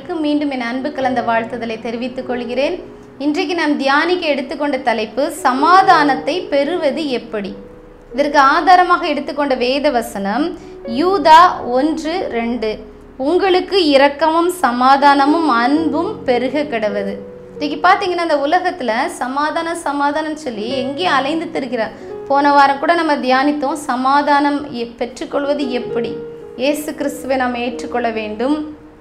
அனைவருக்கும் மீண்டும் என் அன்பு கலந்த வாழ்த்துதலை தெரிவித்துக் கொள்கிறேன் இன்றைக்கு நாம் தியானிக்க எடுத்துக்கொண்ட தலைப்பு சமாதானத்தை பெறுவது எப்படி இதற்கு ஆதாரமாக எடுத்துக்கொண்ட வேத வசனம் யூதா ஒன்று ரெண்டு உங்களுக்கு இரக்கமும் சமாதானமும் அன்பும் பெருக கிடவது இன்னைக்கு பார்த்தீங்கன்னா இந்த உலகத்தில் சமாதானம் சமாதானம் சொல்லி எங்கேயும் அலைந்து திரிகிறார் போன வாரம் கூட நம்ம தியானித்தோம் சமாதானம் எ- பெற்றுக்கொள்வது எப்படி இயேசு கிறிஸ்துவை நாம் ஏற்றுக்கொள்ள வேண்டும்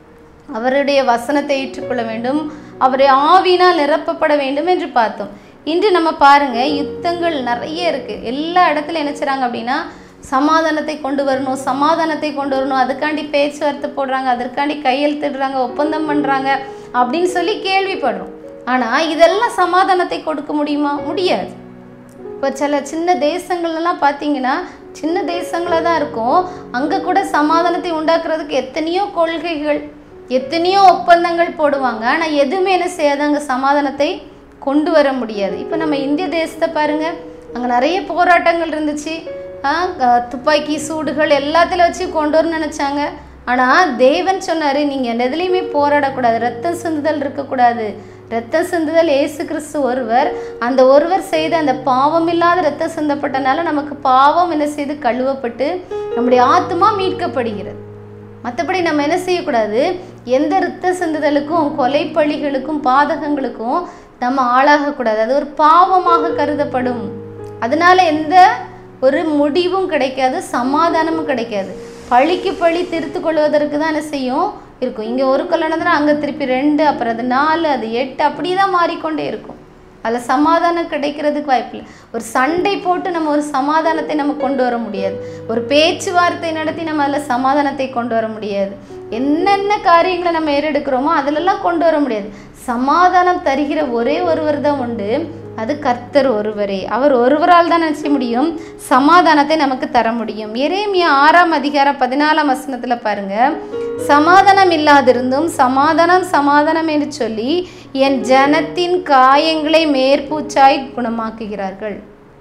அவருடைய வசனத்தை ஏற்றுக்கொள்ள வேண்டும் அவரை ஆவினால் நிரப்பப்பட வேண்டும் என்று பார்த்தோம் இன்று நம்ம பாருங்க யுத்தங்கள் நிறைய இருக்கு எல்லா இடத்துல என்ன செய்றாங்க அப்படின்னா சமாதானத்தை கொண்டு வரணும் சமாதானத்தை கொண்டு வரணும் அதுக்காண்டி பேச்சுவார்த்தை போடுறாங்க அதற்காண்டி கையெழுத்திடுறாங்க ஒப்பந்தம் பண்றாங்க அப்படின்னு சொல்லி கேள்விப்படுறோம் ஆனா இதெல்லாம் சமாதானத்தை கொடுக்க முடியுமா முடியாது இப்போ சில சின்ன தேசங்கள்லாம் பார்த்தீங்கன்னா சின்ன தேசங்களாக தான் இருக்கும் அங்கே கூட சமாதானத்தை உண்டாக்குறதுக்கு எத்தனையோ கொள்கைகள் எத்தனையோ ஒப்பந்தங்கள் போடுவாங்க ஆனால் எதுவுமே என்ன செய்யாது அங்கே சமாதானத்தை கொண்டு வர முடியாது இப்போ நம்ம இந்திய தேசத்தை பாருங்க அங்கே நிறைய போராட்டங்கள் இருந்துச்சு ஆ, க- துப்பாக்கி சூடுகள் எல்லாத்துல வச்சு கொண்டு வரணும்னு நினச்சாங்க ஆனால் தேவன் சொன்னார் நீங்கள் எதுலேயுமே போராடக்கூடாது ரத்தம் சிந்துதல் இருக்கக்கூடாது ரத்தம் சிந்துதல் இயேசு கிறிஸ்து ஒருவர் அந்த ஒருவர் செய்த அந்த பாவம் இல்லாத ரத்தம் சிந்தப்பட்டனால நமக்கு பாவம் என்ன செய்து கழுவப்பட்டு நம்முடைய ஆத்மா மீட்கப்படுகிறது மற்றபடி நம்ம என்ன செய்யக்கூடாது எந்த இரத்த சிந்துதலுக்கும் கொலை பழிகளுக்கும் பாதகங்களுக்கும் நம்ம ஆளாகக்கூடாது அது ஒரு பாவமாக கருதப்படும் அதனால எந்த ஒரு முடிவும் கிடைக்காது சமாதானமும் கிடைக்காது பழிக்கு பழி திருத்து கொள்வதற்கு தான் என்ன செய்யும் இருக்கும் இங்கே ஒரு கல்யாணம் அங்கே திருப்பி ரெண்டு அப்புறம் அது நாலு அது எட்டு அப்படி தான் மாறிக்கொண்டே இருக்கும் அதில் சமாதானம் கிடைக்கிறதுக்கு வாய்ப்பில்லை ஒரு சண்டை போட்டு நம்ம ஒரு சமாதானத்தை நம்ம கொண்டு வர முடியாது ஒரு பேச்சுவார்த்தை நடத்தி நம்ம அதில் சமாதானத்தை கொண்டு வர முடியாது என்னென்ன காரியங்களை நம்ம ஏறெடுக்கிறோமோ அதிலெல்லாம் கொண்டு வர முடியாது சமாதானம் தருகிற ஒரே ஒருவர் தான் உண்டு அது கர்த்தர் ஒருவரே அவர் ஒருவரால் தான் நினச்ச முடியும் சமாதானத்தை நமக்கு தர முடியும் எரேமியா ஆறாம் அதிகாரம் பதினாலாம் வசனத்தில் பாருங்க சமாதானம் இல்லாதிருந்தும் சமாதானம் சமாதானம் என்று சொல்லி என் ஜனத்தின் காயங்களை மேற்பூச்சாய் குணமாக்குகிறார்கள்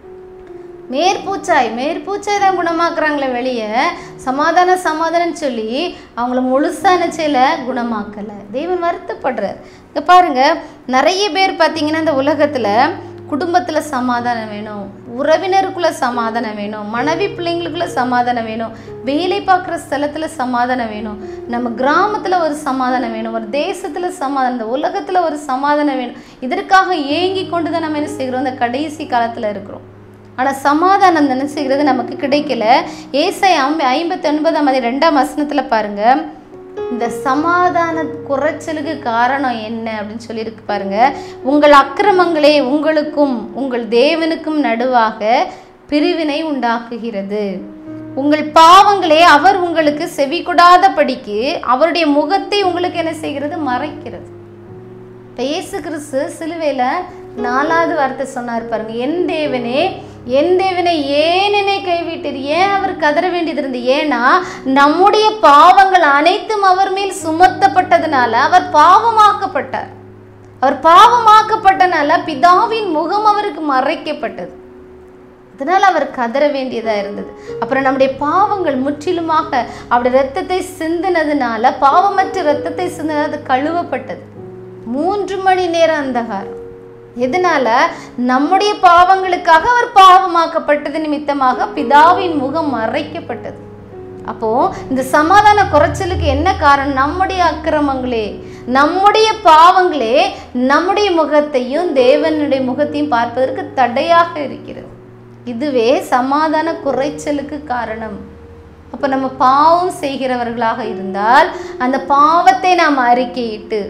மேற்பூச்சாய் மேற்பூச்சாய் தான் குணமாக்குறாங்களே வெளியே சமாதானம் சமாதானம் சொல்லி அவங்கள முழுசான செய்யல குணமாக்கலை தேவன் வருத்தப்படுறார் இங்க பாருங்க நிறைய பேர் பார்த்தீங்கன்னா இந்த உலகத்தில் குடும்பத்தில் சமாதானம் வேணும் உறவினருக்குள்ள சமாதானம் வேணும் மனைவி பிள்ளைங்களுக்குள்ள சமாதானம் வேணும் வேலை பார்க்குற ஸ்தலத்தில் சமாதானம் வேணும் நம்ம கிராமத்தில் ஒரு சமாதானம் வேணும் ஒரு தேசத்தில் சமாதானம் இந்த உலகத்தில் ஒரு சமாதானம் வேணும் இதற்காக ஏங்கி கொண்டு தான் நம்ம என்ன செய்கிறோம் இந்த கடைசி காலத்தில் இருக்கிறோம் ஆனால் சமாதானம் நினைச்சுக்கிறது நமக்கு கிடைக்கல ஏசை ஐம்ப ஐம்பத்தி ஒன்பதாம் அதி ரெண்டாம் வசனத்தில் பாருங்க இந்த சமாதான குறைச்சலுக்கு காரணம் என்ன அப்படின்னு சொல்லியிருக்கு பாருங்க உங்கள் அக்கிரமங்களே உங்களுக்கும் உங்கள் தேவனுக்கும் நடுவாக பிரிவினை உண்டாக்குகிறது உங்கள் பாவங்களே அவர் உங்களுக்கு செவி கொடாதபடிக்கு அவருடைய முகத்தை உங்களுக்கு என்ன செய்கிறது மறைக்கிறது இப்போ இயேசு கிறிஸ்து சிலுவையில் நாலாவது வார்த்தை சொன்னார் பாருங்க என் தேவனே என் தேவனை ஏன் என்னை கைவிட்டீர் ஏன் அவர் கதற வேண்டியது இருந்து ஏன்னா நம்முடைய பாவங்கள் அனைத்தும் அவர் மேல் சுமத்தப்பட்டதுனால அவர் பாவமாக்கப்பட்டார் அவர் பாவமாக்கப்பட்டனால பிதாவின் முகம் அவருக்கு மறைக்கப்பட்டது அதனால் அவர் கதற வேண்டியதாக இருந்தது அப்புறம் நம்முடைய பாவங்கள் முற்றிலுமாக அவருடைய ரத்தத்தை சிந்தினதுனால பாவமற்ற ரத்தத்தை சிந்தினது அது கழுவப்பட்டது மூன்று மணி நேரம் அந்தகாரம் எதனால நம்முடைய பாவங்களுக்காக அவர் பாவமாக்கப்பட்டது நிமித்தமாக பிதாவின் முகம் மறைக்கப்பட்டது அப்போ இந்த சமாதான குறைச்சலுக்கு என்ன காரணம் நம்முடைய அக்கிரமங்களே நம்முடைய பாவங்களே நம்முடைய முகத்தையும் தேவனுடைய முகத்தையும் பார்ப்பதற்கு தடையாக இருக்கிறது இதுவே சமாதான குறைச்சலுக்கு காரணம் அப்போ நம்ம பாவம் செய்கிறவர்களாக இருந்தால் அந்த பாவத்தை நாம் அறிக்கையிட்டு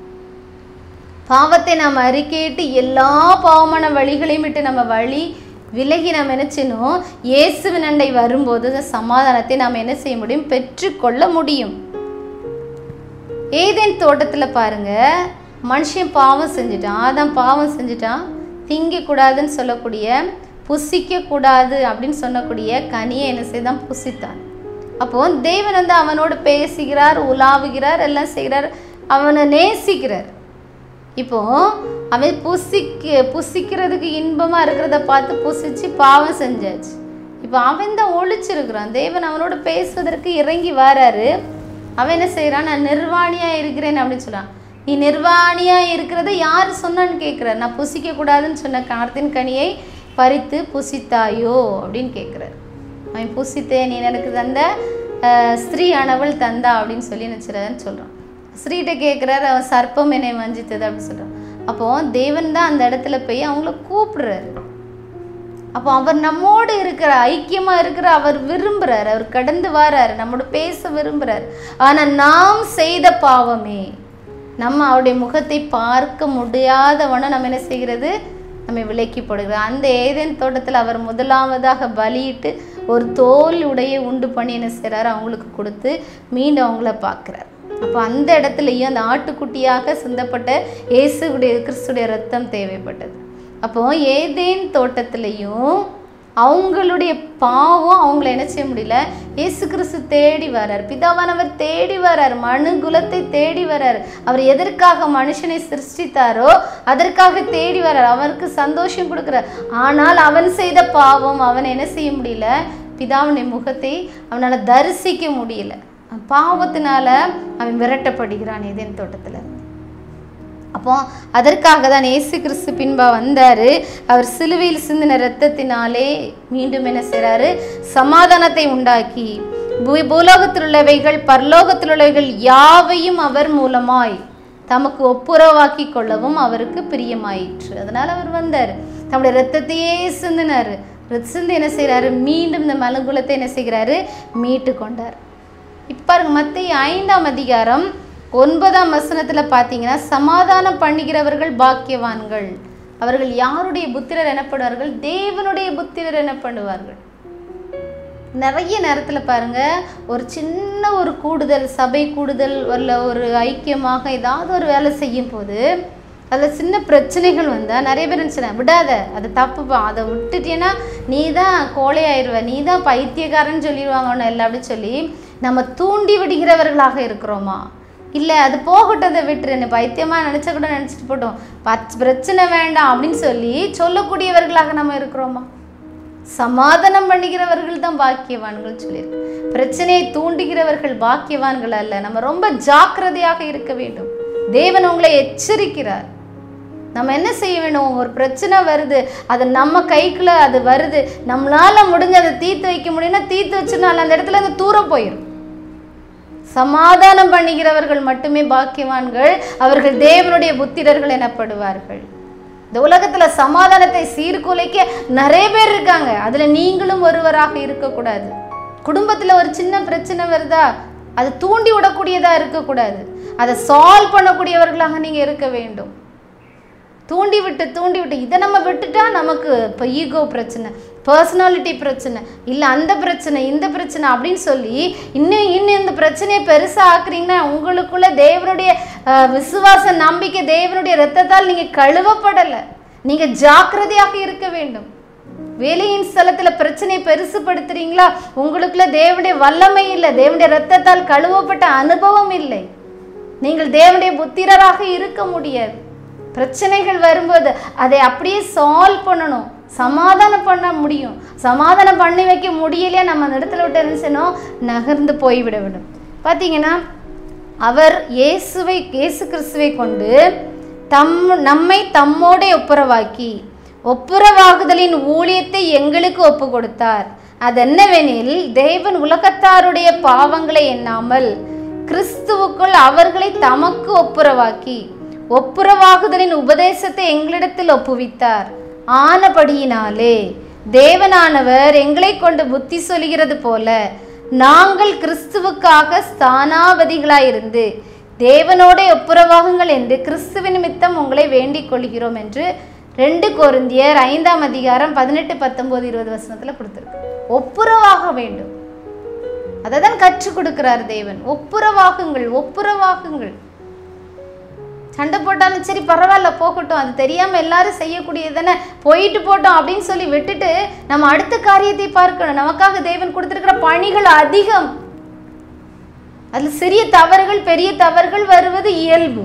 பாவத்தை நாம் அறிக்கையிட்டு எல்லா பாவமான வழிகளையும் விட்டு நம்ம வழி விலகி நாம் என்ன செய்யணும் இயேசுவின் அண்டை வரும்போது அந்த சமாதானத்தை நாம் என்ன செய்ய முடியும் பெற்றுக்கொள்ள முடியும் ஏதேன் தோட்டத்தில் பாருங்க மனுஷன் பாவம் செஞ்சுட்டான் ஆதாம் பாவம் செஞ்சுட்டான் திங்கக்கூடாதுன்னு சொல்லக்கூடிய புசிக்க கூடாது அப்படின்னு சொல்லக்கூடிய கனியை என்ன செய்தான் புசித்தான் அப்போ தேவன் வந்து அவனோடு பேசுகிறார் உலாவுகிறார் எல்லாம் செய்கிறார் அவனை நேசிக்கிறார் இப்போ அவன் புசிக்க புசிக்கிறதுக்கு இன்பமா இருக்கிறத பார்த்து புசிச்சு பாவம் செஞ்சாச்சு இப்போ அவன் தான் ஒழிச்சிருக்கிறான் தேவன் அவனோட பேசுவதற்கு இறங்கி வராரு அவன் என்ன செய்கிறான் நான் நிர்வாணியா இருக்கிறேன் அப்படின்னு சொல்றான் நீ நிர்வாணியா இருக்கிறத யார் சொன்னான்னு கேட்குறார் நான் புசிக்க கூடாதுன்னு சொன்ன கார்த்தின் கனியை பறித்து புசித்தாயோ அப்படின்னு கேட்குறாரு அவன் புசித்தேன் நீ எனக்கு தந்த அஹ், ஸ்திரீ ஆனவள் தந்தா அப்படின்னு சொல்லி நினச்சிடான்னு சொல்கிறான் ஸ்ரீகிட்ட கேட்குறாரு அவன் சர்ப்பம் என்னை வஞ்சித்தது அப்படின்னு சொல்கிறான் அப்போ தேவன் தான் அந்த இடத்துல போய் அவங்கள கூப்பிடுறாரு அப்போ அவர் நம்மோடு இருக்கிற ஐக்கியமா இருக்கிற அவர் விரும்புறாரு அவர் கடந்து வராரு நம்மோட பேச விரும்புறாரு ஆனா நாம் செய்த பாவமே நம்ம அவருடைய முகத்தை பார்க்க முடியாதவன நம்ம என்ன செய்கிறது நம்ம விலக்கி போடுகிறோம் அந்த ஏதேன் தோட்டத்தில் அவர் முதலாவதாக பலியிட்டு ஒரு தோல் உடைய உண்டு பண்ணி என்ன செய்கிறாரு அவங்களுக்கு கொடுத்து மீண்டும் அவங்கள பார்க்குறாரு அப்போ அந்த இடத்துலையும் அந்த ஆட்டுக்குட்டியாக சிந்தப்பட்ட இயேசுடைய கிறிஸ்துடைய ரத்தம் தேவைப்பட்டது அப்போ ஏதேன் தோட்டத்திலையும் அவங்களுடைய பாவம் அவங்கள என்ன செய்ய முடியல இயேசு கிறிஸ்து தேடி வரார் பிதாவானவர் தேடி வரார் மனு குலத்தை தேடி வரார் அவர் எதற்காக மனுஷனை சிருஷ்டித்தாரோ அதற்காக தேடி வரார் அவருக்கு சந்தோஷம் கொடுக்கிறார் ஆனால் அவன் செய்த பாவம் அவன் என்ன செய்ய முடியல பிதாவுடைய முகத்தை அவனால் தரிசிக்க முடியல பாவத்தினால அவன் விரட்டப்படுகிறான் ஏதேன் தோட்டத்தில் அப்போ அதற்காக தான் இயேசு கிறிஸ்து பின்பா வந்தார் அவர் சிலுவையில் சிந்தின இரத்தத்தினாலே மீண்டும் என்ன செய்கிறாரு சமாதானத்தை உண்டாக்கி பூ- பூலோகத்தில் உள்ளவைகள் பரலோகத்தில் உள்ளவைகள் யாவையும் அவர் மூலமாய் தமக்கு ஒப்புரவாக்கி கொள்ளவும் அவருக்கு பிரியமாயிற்று அதனால் அவர் வந்தார் தம்முடைய இரத்தத்தையே சிந்தினார் சிந்து என்ன செய்கிறாரு மீண்டும் இந்த மலகுலத்தை என்ன செய்கிறாரு மீட்டு கொண்டார் இப்போ பாருங்க மத்திய ஐந்தாம் அதிகாரம் ஒன்பதாம் வசனத்தில் பார்த்தீங்கன்னா சமாதானம் பண்ணுகிறவர்கள் பாக்கியவான்கள் அவர்கள் யாருடைய புத்திரர் எனப்படுவார்கள் தேவனுடைய புத்திரர் எனப்படுவார்கள் நிறைய நேரத்தில் பாருங்க ஒரு சின்ன ஒரு கூடுதல் சபை கூடுதல் இல்லை ஒரு ஐக்கியமாக ஏதாவது ஒரு வேலை செய்யும் போது அதில் சின்ன பிரச்சனைகள் வந்தால் நிறைய பேர் நினச்சினா விடாத அது தப்புப்பா அதை விட்டுட்டேன்னா நீ தான் கோழையாயிருவ நீ தான் பைத்தியக்காரன்னு சொல்லிடுவாங்க ஒன்றும் இல்லை அப்படின்னு சொல்லி நம்ம தூண்டி விடுகிறவர்களாக இருக்கிறோமா இல்லை அது போகட்டும் அதை விட்டுரு என்ன பைத்தியமாக நினச்சா கூட நினச்சிட்டு போட்டோம் பச் பிரச்சனை வேண்டாம் அப்படின்னு சொல்லி சொல்லக்கூடியவர்களாக நம்ம இருக்கிறோமா சமாதானம் பண்ணுகிறவர்கள் தான் பாக்கியவான்கள் சொல்லியிருக்கு பிரச்சனையை தூண்டுகிறவர்கள் பாக்கியவான்கள் அல்ல நம்ம ரொம்ப ஜாக்கிரதையாக இருக்க வேண்டும் தேவன் உங்களை எச்சரிக்கிறார் நம்ம என்ன செய்ய வேண்டும் ஒரு பிரச்சனை வருது அது நம்ம கைக்குள்ள அது வருது நம்மளால முடிஞ்ச அதை தீர்த்து வைக்க முடியும்னா தீர்த்து வச்சிருந்தாலும் அந்த இடத்துல அது தூரம் போயிடும் சமாதானம் பண்ணுகிறவர்கள் மட்டுமே பாக்கியவான்கள் அவர்கள் தேவனுடைய புத்திரர்கள் எனப்படுவார்கள் இந்த உலகத்துல சமாதானத்தை சீர்குலைக்க நிறைய பேர் இருக்காங்க அதுல நீங்களும் ஒருவராக இருக்கக்கூடாது குடும்பத்துல ஒரு சின்ன பிரச்சனை வருதா அது தூண்டி விடக்கூடியதா இருக்கக்கூடாது அதை சால்வ் பண்ணக்கூடியவர்களாக நீங்க இருக்க வேண்டும் தூண்டி விட்டு தூண்டி விட்டு இதை நம்ம விட்டுட்டா நமக்கு இப்போ ஈகோ பிரச்சனை பர்சனாலிட்டி பிரச்சனை இல்லை அந்த பிரச்சனை இந்த பிரச்சனை அப்படின்னு சொல்லி இன்னும் இன்னும் இந்த பிரச்சனையை பெருசாக ஆக்குறீங்கன்னா உங்களுக்குள்ள தேவனுடைய அஹ், விசுவாச நம்பிக்கை தேவனுடைய இரத்தத்தால் நீங்கள் கழுவப்படலை நீங்கள் ஜாக்கிரதையாக இருக்க வேண்டும் வேலையின் ஸ்தலத்தில் பிரச்சனையை பெருசுபடுத்துறீங்களா உங்களுக்குள்ள தேவனுடைய வல்லமை இல்லை தேவனுடைய இரத்தத்தால் கழுவப்பட்ட அனுபவம் இல்லை நீங்கள் தேவனுடைய புத்திரராக இருக்க முடியாது பிரச்சனைகள் வரும்போது அதை அப்படியே சால்வ் பண்ணணும் சமாதானம் பண்ண முடியும் சமாதானம் பண்ணி வைக்க முடியலையா நம்ம அந்த இடத்துல விட்டு என்ன செய்யணும் நகர்ந்து போய்விட வேண்டும் பார்த்தீங்கன்னா அவர் இயேசுவை இயேசு கிறிஸ்துவை கொண்டு தம் நம்மை தம்மோடே ஒப்புரவாக்கி ஒப்புரவாகுதலின் ஊழியத்தை எங்களுக்கு ஒப்பு கொடுத்தார் அதென்னவெனில் தேவன் உலகத்தாருடைய பாவங்களை எண்ணாமல் கிறிஸ்துவுக்குள் அவர்களை தமக்கு ஒப்புரவாக்கி ஒப்புரவாகுதலின் உபதேசத்தை எங்களிடத்தில் ஒப்புவித்தார் ஆனபடியினாலே தேவனானவர் எங்களை கொண்டு புத்தி சொல்கிறது போல நாங்கள் கிறிஸ்துவுக்காக ஸ்தானாபதிகளாயிருந்து தேவனோட ஒப்புரவாகுங்கள் என்று கிறிஸ்துவின் நிமித்தம் உங்களை வேண்டிக் கொள்கிறோம் என்று ரெண்டு கொரிந்தியர் ஐந்தாம் அதிகாரம் பதினெட்டு பத்தொன்பது இருபது வசனத்துல கொடுத்துருக்கு ஒப்புரவாக வேண்டும் அதை தான் கற்றுக் கொடுக்கிறார் தேவன் ஒப்புரவாகுங்கள் ஒப்புரவாகுங்கள் சண்டை போட்டாலும் சரி பரவாயில்ல போகட்டும் அது தெரியாம எல்லாரும் செய்யக்கூடியது தானே போயிட்டு போட்டோம் அப்படின்னு சொல்லி விட்டுட்டு நம்ம அடுத்த காரியத்தை பார்க்கணும் நமக்காக தேவன் கொடுத்திருக்கிற பணிகள் அதிகம் அதுல சிறிய தவறுகள் பெரிய தவறுகள் வருவது இயல்பு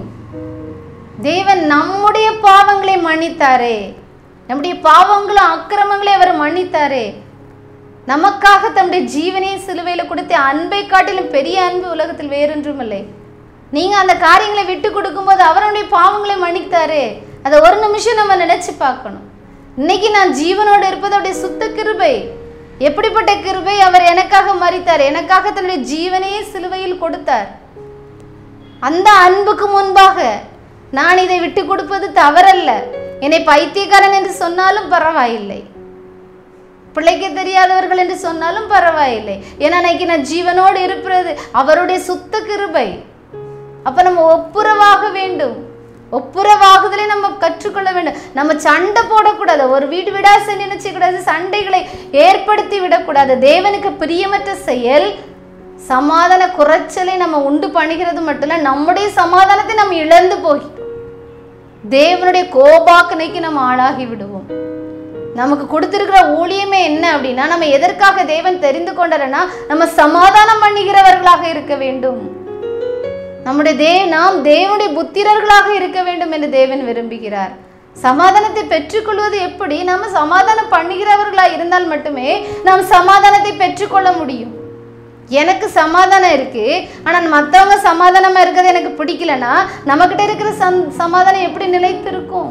தேவன் நம்முடைய பாவங்களை மன்னித்தாரே நம்முடைய பாவங்களும் அக்கிரமங்களை அவர் மன்னித்தாரே நமக்காக தம்முடைய ஜீவனையை சிலுவையில் கொடுத்த அன்பை காட்டிலும் பெரிய அன்பு உலகத்தில் வேறொன்றும் இல்லை நீங்க அந்த காரியங்களை விட்டு கொடுக்கும்போது அவருடைய பாவங்களை மன்னித்தாரு அதை ஒரு நிமிஷம் நம்ம நினைச்சு பார்க்கணும் இன்னைக்கு நான் ஜீவனோடு இருப்பதோடைய சுத்த கிருபை எப்படிப்பட்ட கிருபை அவர் எனக்காக மறித்தார் எனக்காக தன்னுடைய ஜீவனையே சிலுவையில் கொடுத்தார் அந்த அன்புக்கு முன்பாக நான் இதை விட்டு கொடுப்பது தவறல்ல என்னை பைத்தியக்காரன் என்று சொன்னாலும் பரவாயில்லை பிள்ளைக்கு தெரியாதவர்கள் என்று சொன்னாலும் பரவாயில்லை ஏன்னா இன்னைக்கு நான் ஜீவனோடு இருப்பது அவருடைய சுத்த கிருபை அப்ப நம்ம ஒப்புரவாக வேண்டும் ஒப்புரவாகுதலை நம்ம கற்றுக்கொள்ள வேண்டும் நம்ம சண்டை போடக்கூடாது ஒரு வீடு விடா நினைச்சு கூடாது சண்டைகளை ஏற்படுத்தி விடக்கூடாது தேவனுக்கு பிரியமற்ற செயல் சமாதான குறைச்சலை நம்ம உண்டு பண்ணுகிறது மட்டும் இல்ல நம்முடைய சமாதானத்தை நம்ம இழந்து போகிறோம் தேவனுடைய கோபாக்கனைக்கு நம்ம ஆளாகி விடுவோம் நமக்கு கொடுத்திருக்கிற ஊழியமே என்ன அப்படின்னா நம்ம எதற்காக தேவன் தெரிந்து கொண்டாரனா நம்ம சமாதானம் பண்ணுகிறவர்களாக இருக்க வேண்டும் நம்முடைய தே நாம் தேவனுடைய புத்திரர்களாக இருக்க வேண்டும் என்று தேவன் விரும்புகிறார் சமாதானத்தை பெற்றுக்கொள்வது எப்படி நம்ம சமாதானம் பண்ணுகிறவர்களா இருந்தால் மட்டுமே நாம் சமாதானத்தை பெற்றுக்கொள்ள முடியும் எனக்கு சமாதானம் இருக்கு ஆனால் மற்றவங்க சமாதானமா இருக்கிறது எனக்கு பிடிக்கலனா நம்மக்கிட்ட இருக்கிற சம் சமாதானம் எப்படி நிலைத்திருக்கும்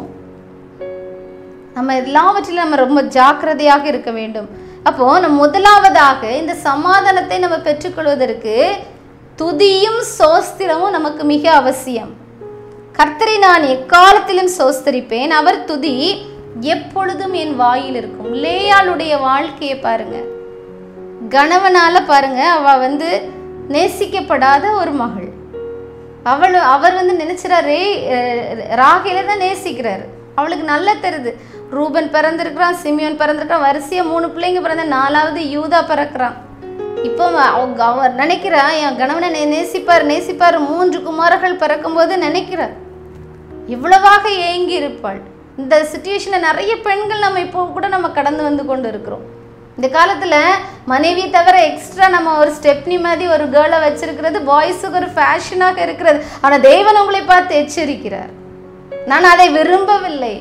நம்ம எல்லாவற்றிலும் நம்ம ரொம்ப ஜாக்கிரதையாக இருக்க வேண்டும் அப்போ நம்ம முதலாவதாக இந்த சமாதானத்தை நம்ம பெற்றுக்கொள்வதற்கு துதியும் சோஸ்திரமும் நமக்கு மிக அவசியம் கர்த்தரை நான் எக்காலத்திலும் சோஸ்தரிப்பேன் அவர் துதி எப்பொழுதும் என் வாயில் இருக்கும் லேயாளுடைய வாழ்க்கையை பாருங்க கணவனால பாருங்க அவ வந்து நேசிக்கப்படாத ஒரு மகள் அவள் அவர் வந்து நினைச்சிறாரு ராகில தான் நேசிக்கிறாரு அவளுக்கு நல்லா தெரியுது ரூபன் பிறந்திருக்கிறான் சிமியோன் பிறந்திருக்கிறான் வரிசையா மூணு பிள்ளைங்க பிறந்த நாலாவது யூதா பிறக்கிறான் இப்போ அவங்க அவர் நினைக்கிறா என் கணவனை நே- நேசிப்பார் நேசிப்பார் மூன்று குமாரர்கள் பிறக்கும்போது நினைக்கிறார் இவ்வளவாக ஏங்கி இருப்பாள் இந்த சுச்சுவேஷனை நிறைய பெண்கள் நம்ம இப்போ கூட நம்ம கடந்து வந்து கொண்டு இருக்கிறோம் இந்த காலத்துல மனைவி தவிர எக்ஸ்ட்ரா நம்ம ஒரு ஸ்டெப்னி மாதிரி ஒரு கேர்ளை வச்சிருக்கிறது பாய்ஸுக்கு ஒரு ஃபேஷனாக இருக்கிறது ஆனா தேவன் உங்களை பார்த்து எச்சரிக்கிறார் நான் அதை விரும்பவில்லை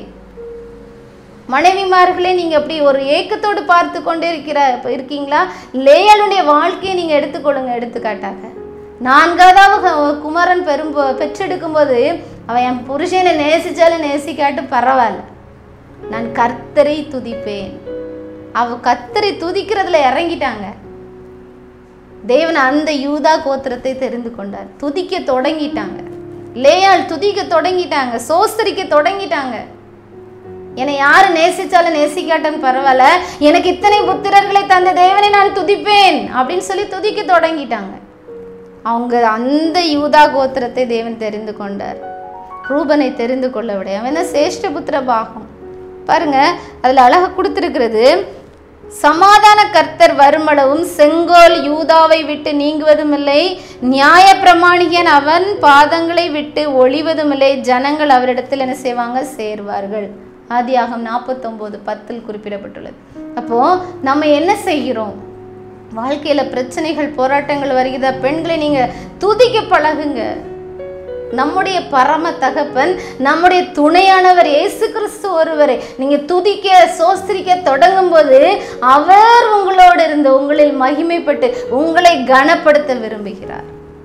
மனைவிமார்களே நீங்க அப்படி ஒரு ஏக்கத்தோடு பார்த்து கொண்டே இருக்கிற இப்ப இருக்கீங்களா லேயலுடைய வாழ்க்கையை நீங்க எடுத்துக்கொள்ளுங்க எடுத்துக்காட்டாக நான்காவது க- குமரன் பெரும் பெற்றெடுக்கும் போது அவன் என் புருஷனை நேசிச்சாலும் நேசிக்காட்டு பரவாயில்ல நான் கர்த்தரை துதிப்பேன் அவ கர்த்தரை துதிக்கிறதுல இறங்கிட்டாங்க தேவன் அந்த யூதா கோத்திரத்தை தெரிந்து கொண்டார் துதிக்க தொடங்கிட்டாங்க லேயாள் துதிக்க தொடங்கிட்டாங்க சோஸ்தரிக்க தொடங்கிட்டாங்க என்னை யாரு நேசிச்சாலும் நேசிக்காட்டும் பரவாயில்ல எனக்கு இத்தனை புத்திரர்களை தந்த தேவனை நான் துதிப்பேன் அப்படின்னு சொல்லி துதிக்க தொடங்கிட்டாங்க அவங்க அந்த யூதா கோத்திரத்தை தேவன் தெரிந்து கொண்டார் ரூபனை தெரிந்து கொள்ள விட அவன் தான் சேஷ்ட புத்திர பாகம் பாருங்க அதுல அழகா கொடுத்திருக்கிறது சமாதான கர்த்தர் வருமளவும் செங்கோல் யூதாவை விட்டு நீங்குவதும் இல்லை நியாய பிரமாணிகன் அவன் பாதங்களை விட்டு ஒளிவதும் இல்லை ஜனங்கள் அவரிடத்தில் என்ன செய்வாங்க சேர்வார்கள் ஆதியாகம் நாற்பத்தொம்போது பத்தில் குறிப்பிடப்பட்டுள்ளது அப்போ நம்ம என்ன செய்கிறோம் வாழ்க்கையில பிரச்சனைகள் போராட்டங்கள் வருகிறதா பெண்களை நீங்க துதிக்க பழகுங்க நம்முடைய பரம தகப்பன் நம்முடைய துணையானவர் இயேசு கிறிஸ்து ஒருவரை நீங்க துதிக்க சோஸ்திரிக்க தொடங்கும் போது அவர் உங்களோடு இருந்து உங்களில் மகிமைப்பட்டு உங்களை கனப்படுத்த விரும்புகிறார்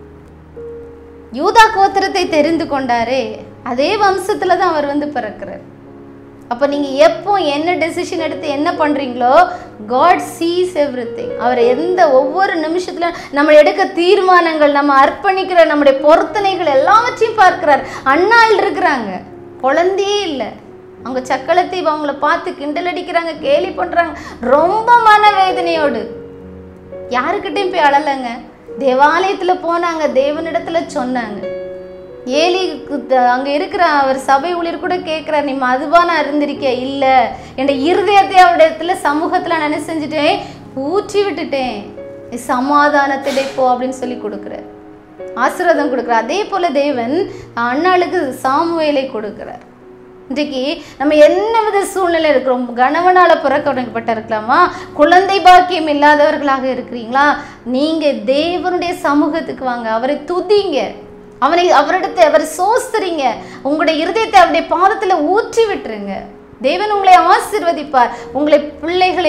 யூதா கோத்திரத்தை தெரிந்து கொண்டாரே அதே வம்சத்துல தான் அவர் வந்து பிறக்கிறார் அப்போ நீங்க எப்போ என்ன டெசிஷன் எடுத்து என்ன பண்றீங்களோ காட் சீஸ் எவ்ரி அவர் எந்த ஒவ்வொரு நிமிஷத்துல நம்ம எடுக்க தீர்மானங்கள் நம்ம அர்ப்பணிக்கிற நம்முடைய பொருத்தனைகள் எல்லாவற்றையும் பார்க்கிறார் அண்ணாயில் இருக்கிறாங்க குழந்தையே இல்லை அவங்க சக்களத்தை அவங்கள பார்த்து கிண்டல் அடிக்கிறாங்க கேலி பண்றாங்க ரொம்ப மனவேதனையோடு யாருக்கிட்டையும் போய் அழலைங்க தேவாலயத்துல போனாங்க தேவனிடத்துல சொன்னாங்க ஏலி கு- அங்க இருக்கிற அவர் சபை ஊழியர் கூட கேட்கிறார் நீ மதுபான இருந்திருக்க இல்ல என் இருதயத்தை அவருடைய இடத்துல சமூகத்துல நான் என்ன செஞ்சுட்டேன் ஊற்றி விட்டுட்டேன் நீ சமாதானத்திலே போ அப்படின்னு சொல்லி கொடுக்குறார் ஆசீர்வாதம் கொடுக்குறார் அதே போல தேவன் அண்ணாளுக்கு சாமுவேலை கொடுக்கிறார் இன்றைக்கு நம்ம என்ன வித சூழ்நிலை இருக்கிறோம் கணவனால புறக்கணிக்கப்பட்ட இருக்கலாமா குழந்தை பாக்கியம் இல்லாதவர்களாக இருக்கிறீங்களா நீங்க தேவனுடைய சமூகத்துக்கு வாங்க அவரை துதிங்க அவனை அவரிடத்தை அவரை சோஸ்தரிங்க உங்களுடைய இருதயத்தை அவருடைய பாதத்துல ஊற்றி விட்டுருங்க தேவன் உங்களை ஆசீர்வதிப்பார் உங்களை பிள்ளைகளை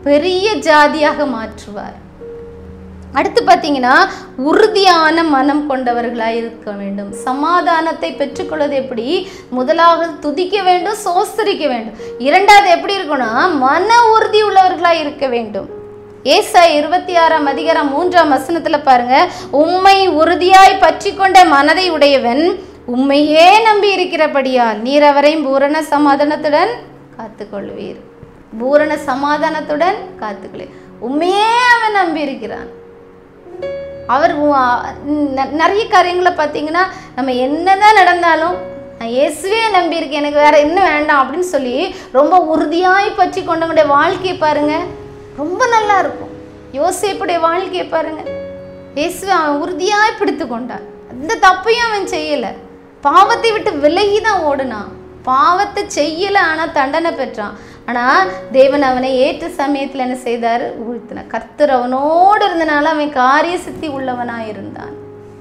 பெரிய ஜாதியாக மாற்றுவார் அடுத்து பார்த்தீங்கன்னா உறுதியான மனம் கொண்டவர்களாய் இருக்க வேண்டும் சமாதானத்தை பெற்றுக்கொள்வது எப்படி முதலாவது துதிக்க வேண்டும் சோஸ்தரிக்க வேண்டும் இரண்டாவது எப்படி இருக்கணும் மன உறுதி உள்ளவர்களாய் இருக்க வேண்டும் ஏசா இருபத்தி ஆறாம் அதிகாரம் மூன்றாம் வசனத்துல பாருங்க உம்மை உறுதியாய் பற்றி கொண்ட மனதை உடையவன் உம்மையே நம்பி இருக்கிறபடியால் நீர் அவரையும் பூரண சமாதானத்துடன் காத்துக்கொள்வீர் பூரண சமாதானத்துடன் காத்துக்கொள்ளு உண்மையே அவன் நம்பி இருக்கிறான் அவர் உ- ந- நிறைய காரியங்களை பார்த்தீங்கன்னா நம்ம என்னதான் நடந்தாலும் நான் இயேசுவே நம்பியிருக்கேன் எனக்கு வேற என்ன வேண்டாம் அப்படின்னு சொல்லி ரொம்ப உறுதியாய் பற்றி கொண்டவங்களுடைய வாழ்க்கையை பாருங்க ரொம்ப நல்லா இருக்கும் யோசேப்புடைய வாழ்க்கையை பாருங்க இயேசுவை அவன் உறுதியாய் பிடித்து கொண்டான் அந்த தப்பையும் அவன் செய்யலை பாவத்தை விட்டு விலகி தான் ஓடுனான் பாவத்தை செய்யலை ஆனால் தண்டனை பெற்றான் ஆனால் தேவன் அவனை ஏற்ற சமயத்தில் என்ன செய்தார் உழ்த்தினார் கர்த்தர் அவனோடு இருந்தனால அவன் காரிய சித்தி உள்ளவனாக இருந்தான்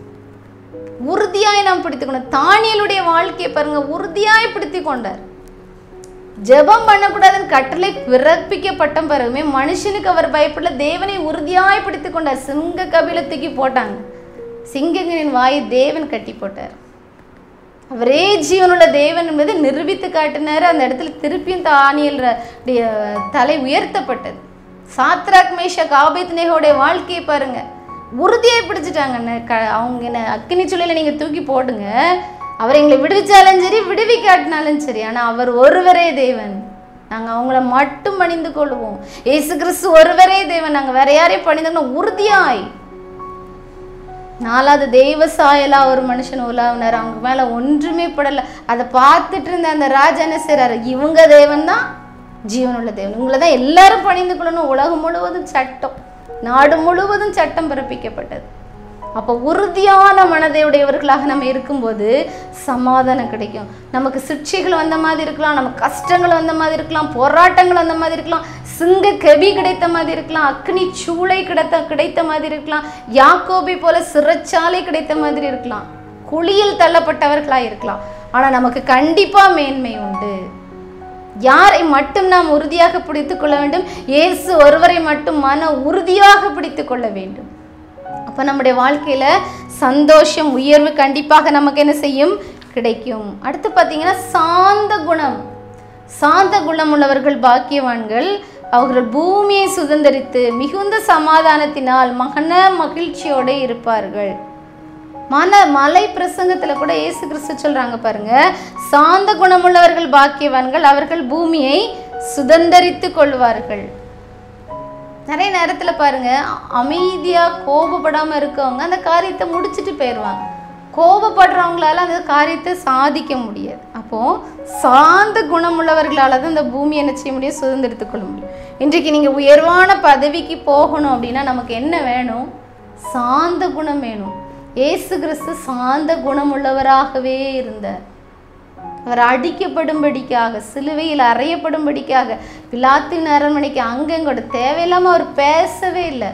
உறுதியாய் நாம் பிடித்துக்கணும் தானியலுடைய வாழ்க்கையை பாருங்க உறுதியாய் பிடித்து கொண்டார் ஜெபம் பண்ணக்கூடாதுன்னு கட்டளை பிறப்பிக்கப்பட்ட பிறகுமே மனுஷனுக்கு அவர் பயப்படல தேவனை உறுதியாய் பிடித்து கொண்டார் சிங்க கபிலத்துக்கு போட்டாங்க சிங்கங்களின் வாயை தேவன் கட்டி போட்டார் அவரே ஜீவனுள்ள தேவன் என்பதை நிரூபித்து காட்டினார் அந்த இடத்துல திருப்பியும் தானியல் ர- உடைய தலை உயர்த்தப்பட்டது சாத்ராக் மேஷக் ஆபேத்நேகோடைய வாழ்க்கையை பாருங்க உறுதியை பிடிச்சிட்டாங்க ந- க- அவங்க என்ன அக்கினி சூழலை நீங்கள் தூக்கி போடுங்க அவர் எங்களை விடுவிச்சாலும் சரி விடுவிக்காட்டினாலும் சரி ஆனால் அவர் ஒருவரே தேவன் நாங்கள் அவங்கள மட்டும் பணிந்து கொள்வோம் இயேசு கிறிஸ்து ஒருவரே தேவன் நாங்கள் வேற யாரையும் பணிந்துக்கணும் உறுதியாய் நாலாவது தெய்வ சாயலா ஒரு மனுஷன் உலாவினார் அவங்க மேல ஒன்றுமே படல அதை பார்த்துட்டு இருந்த அந்த ராஜா என்ன செய்றாரு இவங்க தேவன் தான் ஜீவனுள்ள தேவன் இவங்களை தான் எல்லாரும் பணிந்து கொள்ளணும் உலகம் முழுவதும் சட்டம் நாடு முழுவதும் சட்டம் பிறப்பிக்கப்பட்டது அப்போ உறுதியான மனதையுடையவர்களாக நம்ம இருக்கும்போது சமாதானம் கிடைக்கும் நமக்கு சிக்ஷைகள் வந்த மாதிரி இருக்கலாம் நமக்கு கஷ்டங்கள் வந்த மாதிரி இருக்கலாம் போராட்டங்கள் வந்த மாதிரி இருக்கலாம் சிங்க கெபி கிடைத்த மாதிரி இருக்கலாம் அக்னி சூளை கிடைத்த கிடைத்த மாதிரி இருக்கலாம் யாக்கோபி போல சிறைச்சாலை கிடைத்த மாதிரி இருக்கலாம் குழியில் தள்ளப்பட்டவர்களாக இருக்கலாம் ஆனால் நமக்கு கண்டிப்பாக மேன்மை உண்டு யாரை மட்டும் நாம் உறுதியாக பிடித்து கொள்ள வேண்டும் இயேசு ஒருவரை மட்டும் மன உறுதியாக பிடித்து கொள்ள வேண்டும் அப்போ நம்முடைய வாழ்க்கையில சந்தோஷம் உயர்வு கண்டிப்பாக நமக்கு என்ன செய்யும் கிடைக்கும் அடுத்து பார்த்தீங்கன்னா சாந்த குணம் சாந்த குணம் உள்ளவர்கள் பாக்கியவான்கள் அவர்கள் பூமியை சுதந்தரித்து மிகுந்த சமாதானத்தினால் மகன மகிழ்ச்சியோடு இருப்பார்கள் மன மலை பிரசங்கத்துல கூட இயேசு கிறிஸ்து சொல்றாங்க பாருங்க சாந்த குணமுள்ளவர்கள் பாக்கியவான்கள் அவர்கள் பூமியை சுதந்தரித்து கொள்வார்கள் நிறைய நேரத்துல பாருங்க அமைதியா கோபப்படாம இருக்கவங்க அந்த காரியத்தை முடிச்சிட்டு போயிடுவாங்க கோபப்படுறவங்களால அந்த காரியத்தை சாதிக்க முடியாது அப்போ சாந்த குணமுள்ளவர்களால தான் இந்த பூமி என்ன செய்ய முடியும் சுதந்திரத்துக் கொள்ள முடியும் இன்றைக்கு நீங்க உயர்வான பதவிக்கு போகணும் அப்படின்னா நமக்கு என்ன வேணும் சாந்த குணம் வேணும் இயேசு கிறிஸ்து சாந்த குணமுள்ளவராகவே இருந்தார் அவர் அடிக்கப்படும்படிக்காக சிலுவையில் அறையப்படும்படிக்காக பிலாத்தின் அரண்மனைக்கு அங்கங்கோட தேவையில்லாம அவர் பேசவே இல்லை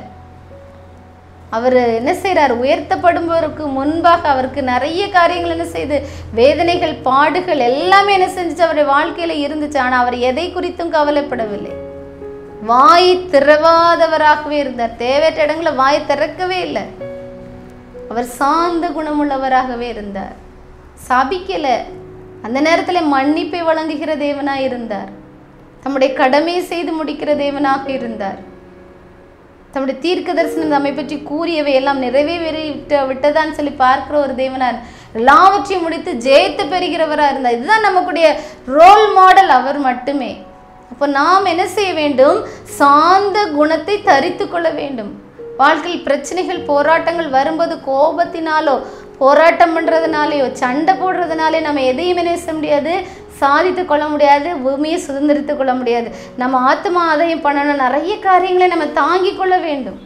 அவர் என்ன செய்றார் உயர்த்தப்படுபவருக்கு முன்பாக அவருக்கு நிறைய காரியங்கள் என்ன செய்து வேதனைகள் பாடுகள் எல்லாமே என்ன செஞ்சுச்சு அவருடைய வாழ்க்கையில இருந்துச்சு ஆனா அவர் எதை குறித்தும் கவலைப்படவில்லை வாய் திறவாதவராகவே இருந்தார் தேவையற்ற இடங்களை வாய் திறக்கவே இல்லை அவர் சாந்த குணமுள்ளவராகவே இருந்தார் சபிக்கல அந்த நேரத்துல மன்னிப்பை வழங்குகிற தேவனாய் இருந்தார் தம்முடைய கடமையை செய்து முடிக்கிற தேவனாக இருந்தார் தம்முடைய தீர்க்க தரிசனம் நம்மை பற்றி கூறியவை எல்லாம் நிறைவேறி விட்ட விட்டதான்னு சொல்லி பார்க்கிற ஒரு தேவனார் எல்லாவற்றையும் முடித்து ஜெயித்து பெறுகிறவரா இருந்தார் இதுதான் நமக்குடைய ரோல் மாடல் அவர் மட்டுமே அப்போ நாம் என்ன செய்ய வேண்டும் சாந்த குணத்தை தரித்து கொள்ள வேண்டும் வாழ்க்கையில் பிரச்சனைகள் போராட்டங்கள் வரும்போது கோபத்தினாலோ போராட்டம் பண்ணுறதுனாலையோ சண்டை போடுறதுனாலே நம்ம எதையும் என்ன செய்ய முடியாது சாதித்து கொள்ள முடியாது பூமியை சுதந்திரித்து கொள்ள முடியாது நம்ம ஆத்மா ஆதாயம் பண்ணணும் நிறைய காரியங்களை நம்ம தாங்கி கொள்ள வேண்டும்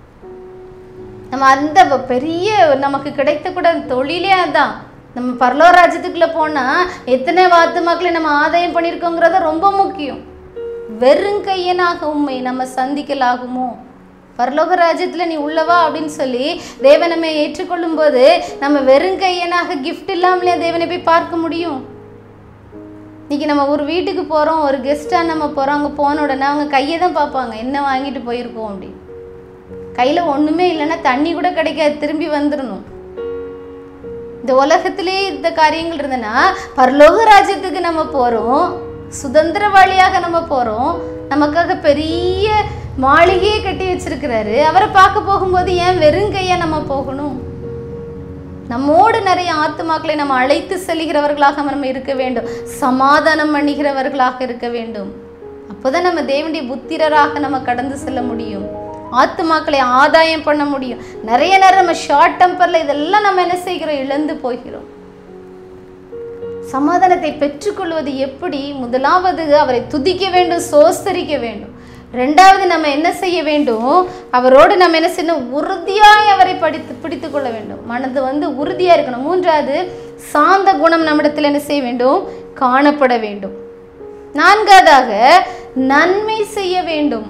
நம்ம அந்த வ- பெரிய நமக்கு கிடைத்தக்கூட தொழிலே அதான் நம்ம பரலோக ராஜ்யத்துக்குள்ள போனா எத்தனை ஆத்துமாக்களை நம்ம ஆதாயம் பண்ணியிருக்கோங்கிறத ரொம்ப முக்கியம் வெறுங்கையனாக உண்மை நம்ம சந்திக்கலாகுமோ பரலோக ராஜ்யத்துல நீ உள்ளவா அப்படின்னு சொல்லி தேவன் நம்ம ஏற்றுக்கொள்ளும் போது நம்ம வெறுங்கையனாக கிஃப்ட் இல்லாமலே தேவனை போய் பார்க்க முடியும் இன்னைக்கு நம்ம ஒரு வீட்டுக்கு போகிறோம் ஒரு கெஸ்ட்டாக நம்ம போகிறோம் அங்கே போன உடனே அவங்க கையை தான் பார்ப்பாங்க என்ன வாங்கிட்டு போயிருக்கோம் அப்படின்னு கையில் ஒன்றுமே இல்லைன்னா தண்ணி கூட கிடைக்காது திரும்பி வந்துடணும் இந்த உலகத்திலே இந்த காரியங்கள் இருந்ததுன்னா பரலோக ராஜ்யத்துக்கு நம்ம போகிறோம் சுதந்திரவாளியாக நம்ம போகிறோம் நமக்காக பெரிய மாளிகையை கட்டி வச்சிருக்கிறாரு அவரை பார்க்க போகும்போது ஏன் வெறுங்கையா நம்ம போகணும் நம்மோடு நிறைய ஆத்துமாக்களை நம்ம அழைத்து செல்கிறவர்களாக நம்ம இருக்க வேண்டும் சமாதானம் பண்ணுகிறவர்களாக இருக்க வேண்டும் அப்போதான் நம்ம தேவனுடைய புத்திரராக நம்ம கடந்து செல்ல முடியும் ஆத்துமாக்களை ஆதாயம் பண்ண முடியும் நிறைய நேரம் நம்ம ஷார்ட் டெம்பர்ல இதெல்லாம் நம்ம என்ன செய்கிறோம் இழந்து போகிறோம் சமாதானத்தை பெற்றுக்கொள்வது எப்படி முதலாவது அவரை துதிக்க வேண்டும் சோஸ்தரிக்க வேண்டும் ரெண்டாவது நம்ம என்ன செய்ய வேண்டும் அவரோடு நம்ம என்ன செய்யணும் உறுதியாய் அவரை படித்து பிடித்து கொள்ள வேண்டும் மனது வந்து உறுதியா இருக்கணும் மூன்றாவது சாந்த குணம் நம்மிடத்தில் என்ன செய்ய வேண்டும் காணப்பட வேண்டும் நான்காவதாக நன்மை செய்ய வேண்டும்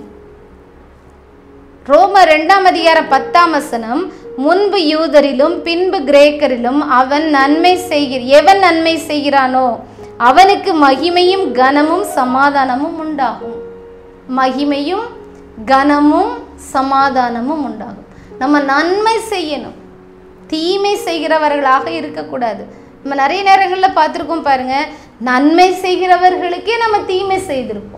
ரோம ரெண்டாம் அதிகாரம் பத்தாம் வசனம் முன்பு யூதரிலும் பின்பு கிரேக்கரிலும் அவன் நன்மை செய்கிற எவன் நன்மை செய்கிறானோ அவனுக்கு மகிமையும் கனமும் சமாதானமும் உண்டாகும் மகிமையும் கனமும் சமாதானமும் உண்டாகும் நம்ம நன்மை செய்யணும் தீமை செய்கிறவர்களாக இருக்கக்கூடாது நம்ம நிறைய நேரங்களில் பார்த்துருக்கோம் பாருங்க நன்மை செய்கிறவர்களுக்கே நம்ம தீமை செய்திருப்போம்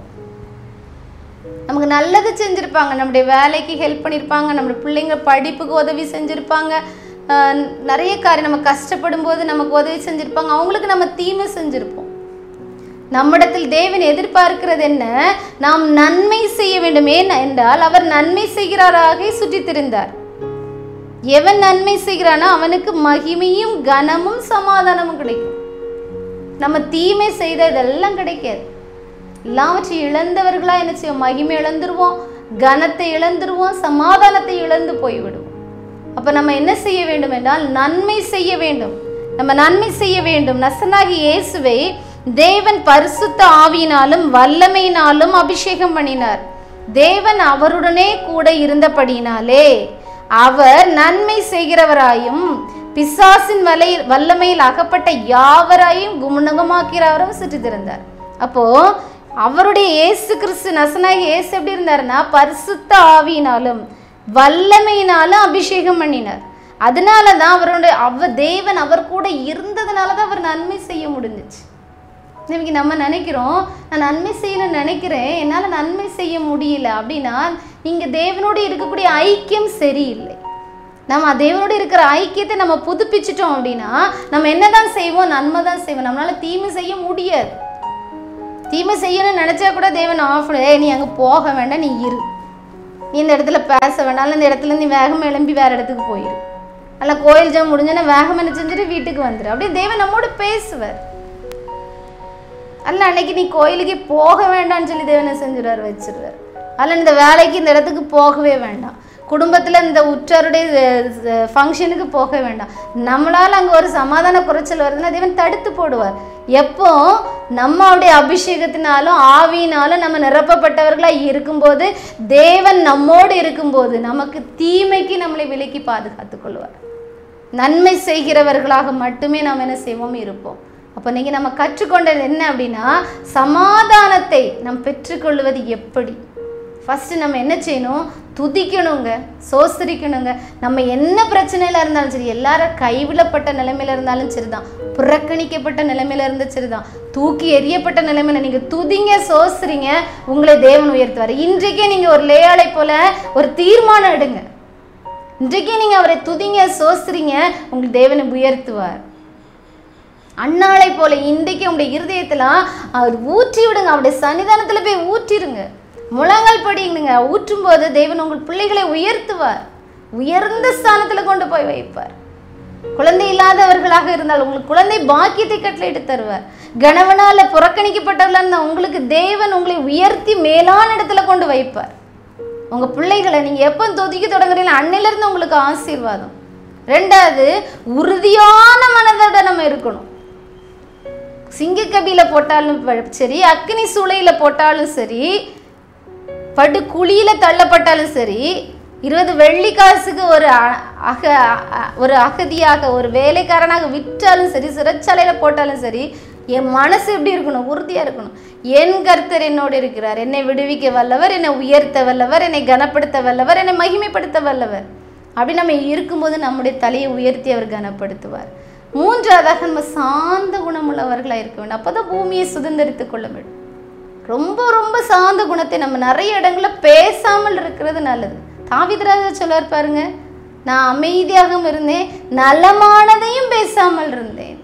நமக்கு நல்லது செஞ்சுருப்பாங்க நம்முடைய வேலைக்கு ஹெல்ப் பண்ணியிருப்பாங்க நம்முடைய பிள்ளைங்க படிப்புக்கு உதவி செஞ்சுருப்பாங்க ஆஹ் நிறைய காரியம் நம்ம கஷ்டப்படும் போது நமக்கு உதவி செஞ்சுருப்பாங்க அவங்களுக்கு நம்ம தீமை செஞ்சுருப்போம் நம்மிடத்தில் தேவன் எதிர்பார்க்கிறது என்ன நாம் நன்மை செய்ய வேண்டும் ஏன் என்றால் அவர் நன்மை செய்கிறாராக சுற்றித் திரிந்தார் எவன் நன்மை செய்கிறானோ அவனுக்கு மகிமையும் கனமும் சமாதானமும் கிடைக்கும் நம்ம தீமை செய்த இதெல்லாம் கிடைக்காது எல்லாவற்றையும் இழந்தவர்களா என்ன செய்வோம் மகிமை இழந்துருவோம் கனத்தை இழந்துருவோம் சமாதானத்தை இழந்து போய்விடுவோம் அப்ப நம்ம என்ன செய்ய வேண்டும் என்றால் நன்மை செய்ய வேண்டும் நம்ம நன்மை செய்ய வேண்டும் நசனாகி இயேசுவை தேவன் பரிசுத்த ஆவியினாலும் வல்லமையினாலும் அபிஷேகம் பண்ணினார் தேவன் அவருடனே கூட இருந்தபடியினாலே அவர் நன்மை செய்கிறவராயும் பிசாசின் வலை வல்லமையில் அகப்பட்ட யாவராயும் குணகமாக்கிறவரும் சுற்றித்திருந்தார் அப்போ அவருடைய இயேசு கிறிஸ்து நசனாகி இயேசு எப்படி இருந்தாருன்னா பரிசுத்த ஆவியினாலும் வல்லமையினாலும் அபிஷேகம் பண்ணினார் அதனால தான் அவருடைய அவ தேவன் அவர் கூட இருந்ததுனால தான் அவர் நன்மை செய்ய முடிஞ்சிச்சு இன்னைக்கு நம்ம நினைக்கிறோம் நான் நன்மை செய்யணும்னு நினைக்கிறேன் என்னால் நன்மை செய்ய முடியல அப்படின்னா நீங்கள் தேவனோடு இருக்கக்கூடிய ஐக்கியம் சரியில்லை நம்ம தேவனோடு இருக்கிற ஐக்கியத்தை நம்ம புதுப்பிச்சிட்டோம் அப்படின்னா நம்ம என்னதான் செய்வோம் நன்மை தான் செய்வோம் நம்மளால தீமை செய்ய முடியாது தீமை செய்யணும்னு நினச்சா கூட தேவன் ஆஃப் ஏ நீ அங்கே போக வேண்டாம் நீ இரு நீ இந்த இடத்துல பேச வேண்டாம் இல்லை இந்த இடத்துல நீ வேகமாக எழும்பி வேற இடத்துக்கு போயிரு அல்ல கோயில் ஜெபம் முடிஞ்சோன்னா வேகம் என்ன செஞ்சுட்டு வீட்டுக்கு வந்துரு அப்படியே தேவன் நம்மோடு பேசுவார் அல்ல அன்னைக்கு நீ கோயிலுக்கு போக வேண்டாம்னு சொல்லி தேவனை செஞ்சுடுவார் வச்சிருவார் அல்ல இந்த வேலைக்கு இந்த இடத்துக்கு போகவே வேண்டாம் குடும்பத்தில் இந்த உற்றாருடைய ஃபங்க்ஷனுக்கு போக வேண்டாம் நம்மளால் அங்கே ஒரு சமாதான குறைச்சல் வருதுன்னா தேவன் தடுத்து போடுவார் எப்போ நம்மளுடைய அபிஷேகத்தினாலும் ஆவியினாலும் நம்ம நிரப்பப்பட்டவர்களாக இருக்கும்போது தேவன் நம்மோடு இருக்கும்போது நமக்கு தீமைக்கு நம்மளை விலக்கி பாதுகாத்துக் கொள்வார் நன்மை செய்கிறவர்களாக மட்டுமே நாம் என்ன செய்வோம் இருப்போம் அப்போ நீங்கள் நம்ம கற்றுக்கொண்டது என்ன அப்படின்னா சமாதானத்தை நாம் பெற்றுக்கொள்வது எப்படி ஃபஸ்ட்டு நம்ம என்ன செய்யணும் துதிக்கணுங்க சோசரிக்கணுங்க நம்ம என்ன பிரச்சனையில் இருந்தாலும் சரி எல்லாரும் கைவிடப்பட்ட நிலைமையில இருந்தாலும் சரிதான் புறக்கணிக்கப்பட்ட நிலைமையில இருந்து சரிதான் தூக்கி எறியப்பட்ட நிலைமையில நீங்கள் துதிங்க சோசரிங்க உங்களை தேவன் உயர்த்துவார் இன்றைக்கே நீங்கள் ஒரு லேயாளை போல ஒரு தீர்மானம் எடுங்க இன்றைக்கே நீங்கள் அவரை துதிங்க சோசரிங்க உங்கள் தேவனை உயர்த்துவார் அன்னாளை போல இன்றைக்கு உங்களுடைய இருதயத்தில் அவர் ஊற்றி விடுங்க அவருடைய சன்னிதானத்தில் போய் ஊற்றிருங்க முழங்கால் படிங்க ஊற்றும் போது தேவன் உங்கள் பிள்ளைகளை உயர்த்துவார் உயர்ந்த ஸ்தானத்தில் கொண்டு போய் வைப்பார் குழந்தை இல்லாதவர்களாக இருந்தால் உங்களுக்கு குழந்தை பாக்கியத்தை கட்டளையிட்டு தருவார் கணவனால புறக்கணிக்கப்பட்டவர்களாக இருந்தால் உங்களுக்கு தேவன் உங்களை உயர்த்தி மேலான இடத்துல கொண்டு வைப்பார் உங்க பிள்ளைகளை நீங்க எப்போ துதிக்க தொடங்குறீங்களோ அன்னையிலிருந்து உங்களுக்கு ஆசீர்வாதம் ரெண்டாவது உறுதியான மனதோட நம்ம இருக்கணும் சிங்கக்கபியில போட்டாலும் ப- சரி அக்னி சூளையில போட்டாலும் சரி படு குழியில தள்ளப்பட்டாலும் சரி இருபது வெள்ளி காசுக்கு ஒரு அ- அக அ- ஒரு அகதியாக ஒரு வேலைக்காரனாக விற்றாலும் சரி சிறைச்சாலையில போட்டாலும் சரி என் மனசு எப்படி இருக்கணும் உறுதியாக இருக்கணும் என் கர்த்தர் என்னோடு இருக்கிறார் என்னை விடுவிக்க வல்லவர் என்னை உயர்த்த வல்லவர் என்னை கனப்படுத்த வல்லவர் என்னை மகிமைப்படுத்த வல்லவர் அப்படி நம்ம இருக்கும்போது நம்முடைய தலையை உயர்த்தி அவர் கனப்படுத்துவார் மூன்றாவதாக நம்ம சாந்த குணமுள்ளவர்களாக இருக்க வேண்டும் அப்போ தான் பூமியை சுதந்திரித்து கொள்ள வேண்டும் ரொம்ப ரொம்ப சாந்த குணத்தை நம்ம நிறைய இடங்கள்ல பேசாமல் இருக்கிறது நல்லது தாவிதராஜா சொல்லார் பாருங்க நான் அமைதியாகவும் இருந்தேன் நலமானதையும் பேசாமல் இருந்தேன்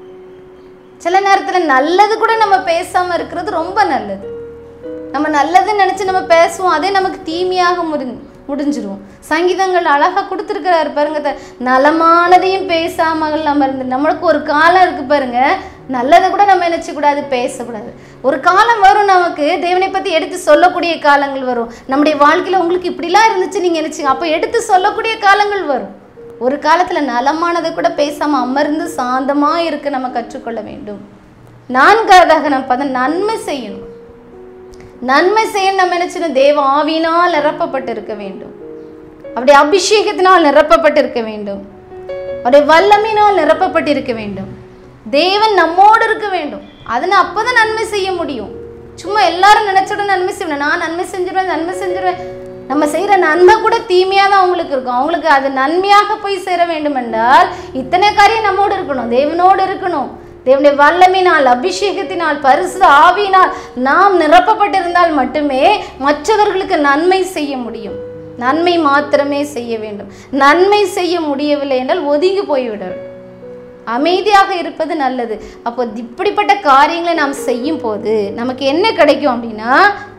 சில நேரத்தில் நல்லது கூட நம்ம பேசாமல் இருக்கிறது ரொம்ப நல்லது நம்ம நல்லதுன்னு நினச்சி நம்ம பேசுவோம் அதே நமக்கு தீமையாக முடி முடிஞ்சிரும் சங்கீதங்கள் அழகாக கொடுத்துருக்கிறாரு பாருங்க த- நலமானதையும் பேசாமல் நம்ம இருந்து நம்மளுக்கு ஒரு காலம் இருக்கு பாருங்க நல்லதை கூட நம்ம நினச்சக்கூடாது பேசக்கூடாது ஒரு காலம் வரும் நமக்கு தேவனை பற்றி எடுத்து சொல்லக்கூடிய காலங்கள் வரும் நம்முடைய வாழ்க்கையில் உங்களுக்கு இப்படிலாம் இருந்துச்சு நீங்கள் நினச்சிங்க அப்போ எடுத்து சொல்லக்கூடிய காலங்கள் வரும் ஒரு காலத்தில் நலமானதை கூட பேசாமல் அமர்ந்து சாந்தமாக இருக்க நம்ம கற்றுக்கொள்ள வேண்டும் நான்காவதாக நம்ம பார்த்தா நன்மை செய்யணும் நன்மை செய்ய நம்ம நினைச்சிடும் தேவ ஆவியினால் நிரப்பப்பட்டு இருக்க வேண்டும் அவருடைய அபிஷேகத்தினால் நிரப்பப்பட்டு இருக்க வேண்டும் அவருடைய வல்லமையினால் நிரப்பப்பட்டு இருக்க வேண்டும் தேவன் நம்மோடு இருக்க வேண்டும் அதனை அப்பதான் நன்மை செய்ய முடியும் சும்மா எல்லாரும் நினைச்சோட நன்மை செய்யணும் நான் நன்மை செஞ்சிருவேன் நன்மை செஞ்சிருவேன் நம்ம செய்கிற நன்மை கூட தீமையாக தான் அவங்களுக்கு இருக்கும் அவங்களுக்கு அது நன்மையாக போய் சேர வேண்டும் என்றால் இத்தனை காரியம் நம்மோடு இருக்கணும் தேவனோடு இருக்கணும் தேவனுடைய வல்லமையினால் அபிஷேகத்தினால் பரிசு ஆவியினால் நாம் நிரப்பப்பட்டிருந்தால் மட்டுமே மற்றவர்களுக்கு நன்மை செய்ய முடியும் நன்மை மாத்திரமே செய்ய வேண்டும் நன்மை செய்ய முடியவில்லை என்றால் ஒதுங்கி போய்விட வேண்டும் அமைதியாக இருப்பது நல்லது அப்போ இப்படிப்பட்ட காரியங்களை நாம் செய்யும் போது நமக்கு என்ன கிடைக்கும் அப்படின்னா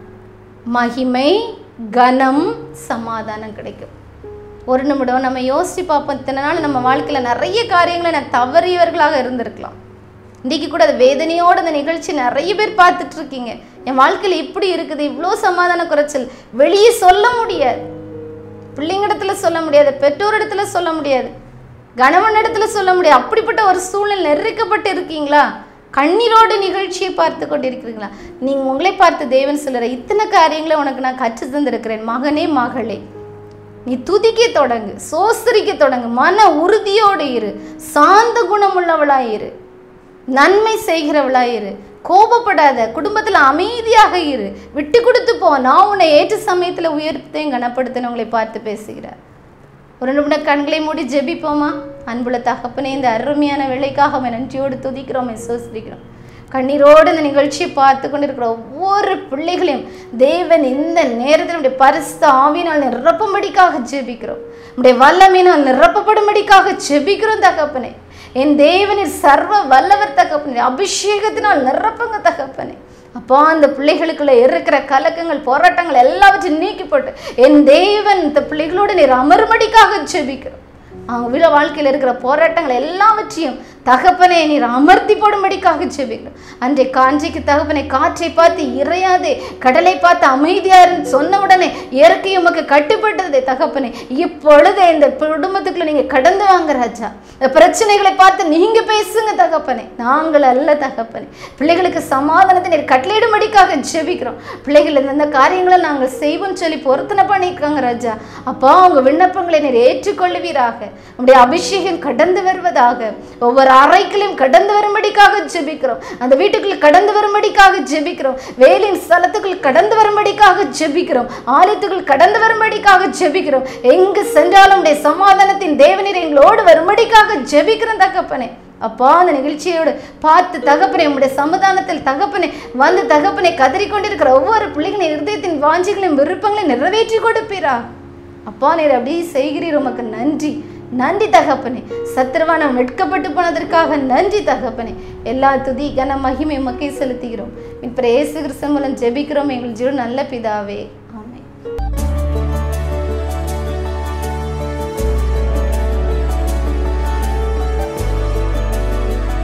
மகிமை கனம் சமாதானம் கிடைக்கும் ஒரு நிமிடம் நம்ம யோசிச்சு பார்ப்போம் இத்தனை நாள் நம்ம வாழ்க்கையில் நிறைய காரியங்களை நான் தவறியவர்களாக இருந்திருக்கலாம் இன்றைக்கி கூட அது வேதனையோட அந்த நிகழ்ச்சி நிறைய பேர் பார்த்துட்டு இருக்கீங்க என் வாழ்க்கையில் இப்படி இருக்குது இவ்வளோ சமாதான குறைச்சல் வெளியே சொல்ல முடியாது பிள்ளைங்கிடத்துல சொல்ல முடியாது பெற்றோரிடத்துல சொல்ல முடியாது கணவன் இடத்துல சொல்ல முடியாது அப்படிப்பட்ட ஒரு சூழ்நிலை நெருக்கப்பட்டு இருக்கீங்களா கண்ணீரோடு நிகழ்ச்சியை பார்த்து கொண்டிருக்கிறீங்களா நீங்கள் உங்களை பார்த்து தேவன் சொல்லுற இத்தனை காரியங்களை உனக்கு நான் கற்று தந்திருக்கிறேன் மகனே மகளே நீ துதிக்க தொடங்கு சோசரிக்க தொடங்கு மன உறுதியோடு இரு சாந்த குணமுள்ளவளாய் இரு நன்மை செய்கிறவளாய் இரு கோபப்படாத குடும்பத்தில் அமைதியாக இரு விட்டு கொடுத்து போ நான் உன்னை ஏற்ற சமயத்தில் உயர்த்தையும் கனப்படுத்தின உங்களை பார்த்து பேசுகிறார் ஒரு நிமிடம் கண்களை மூடி ஜெபிப்போமா அன்புள்ள தகப்பனே இந்த அருமையான வேலைக்காக அவன் நன்றியோடு துதிக்கிறோம் சோசிக்கிறோம் கண்ணீரோடு இந்த நிகழ்ச்சியை பார்த்து கொண்டிருக்கிற ஒவ்வொரு பிள்ளைகளையும் தேவன் இந்த நேரத்தில் நம்முடைய பரிசுத்த ஆவியினால் நிரப்பும்படிக்காக ஜெபிக்கிறோம் நம்முடைய வல்லமையினால் நிரப்பப்படும்படிக்காக ஜெபிக்கிறோம் தகப்பனே என் தேவனின் சர்வ வல்லவர் தகப்பனே அபிஷேகத்தினால் நிரப்புங்க தகப்பனே அப்பா அந்த பிள்ளைகளுக்குள்ள இருக்கிற கலக்கங்கள் போராட்டங்கள் எல்லாவற்றையும் நீக்கி போட்டு என் தேவன் இந்த பிள்ளைகளோடு நீர் அமர்மடிக்காக ஜெபிக்கிறோம் அவங்க வீர வாழ்க்கையில் இருக்கிற போராட்டங்கள் எல்லாவற்றையும் தகப்பனை நீர் அமர்த்தி போடும்படிக்காக ஜெபிக்கிறோம் அன்றை காஞ்சிக்கு தகப்பனை காற்றை பார்த்து இறையாதே கடலை பார்த்து அமைதியாருன்னு சொன்ன உடனே இயற்கை உமக்கு கட்டுப்பட்டதே தகப்பனே இப்பொழுதே இந்த குடும்பத்துக்குள்ள நீங்க கடந்து வாங்க ராஜா இந்த பிரச்சனைகளை பார்த்து நீங்க பேசுங்க தகப்பனே நாங்கள் அல்ல தகப்பனே பிள்ளைகளுக்கு சமாதானத்தை நீர் கட்டளையிடும்படிக்காக ஜெபிக்கிறோம் பிள்ளைகள் இந்த காரியங்களை நாங்கள் செய்வோம் சொல்லி பொருத்தனை பண்ணியிருக்காங்க ராஜா அப்பா உங்க விண்ணப்பங்களை நீர் ஏற்றுக்கொள்வீராக உங்களுடைய அபிஷேகம் கடந்து வருவதாக ஒவ்வொரு அறைகளையும் கடந்து வரும்படிக்காக ஜெபிக்கிறோம் அந்த வீட்டுக்குள்ள கடந்து வரும்படிக்காக ஜெபிக்கிறோம் வேலின் ஸ்தலத்துக்குள் கடந்து வரும்படிக்காக ஜெபிக்கிறோம் ஆலயத்துக்குள் கடந்து வரும்படிக்காக ஜெபிக்கிறோம் எங்கு சென்றாலும் உடைய சமாதானத்தின் தேவநீர் எங்களோடு வரும்படிக்காக ஜெபிக்கிறோம் தகப்பனே அப்பா அந்த நிகழ்ச்சியோடு பார்த்து தகப்பனே உம்முடைய சமாதானத்தில் தகப்பனே வந்து தகப்பனை கதறிக்கொண்டிருக்கிற ஒவ்வொரு பிள்ளைகளின் இருதயத்தின் வாஞ்சிகளையும் விருப்பங்களையும் நிறைவேற்றி கொடுப்பீரா அப்பா நீர் அப்படி செய்கிறீர் உமக்கு நன்றி நன்றி தகப்பனே சத்திரவானம் வெட்கப்பட்டு போனதற்காக நன்றி தகப்பனே எல்லா துதி கன மகிமை உமக்கே செலுத்துகிறோம் இப்போ இயேசு கிறிஸ்து மூலம் ஜெபிக்கிறோம் எங்கள் ஜீவன் நல்ல பிதாவே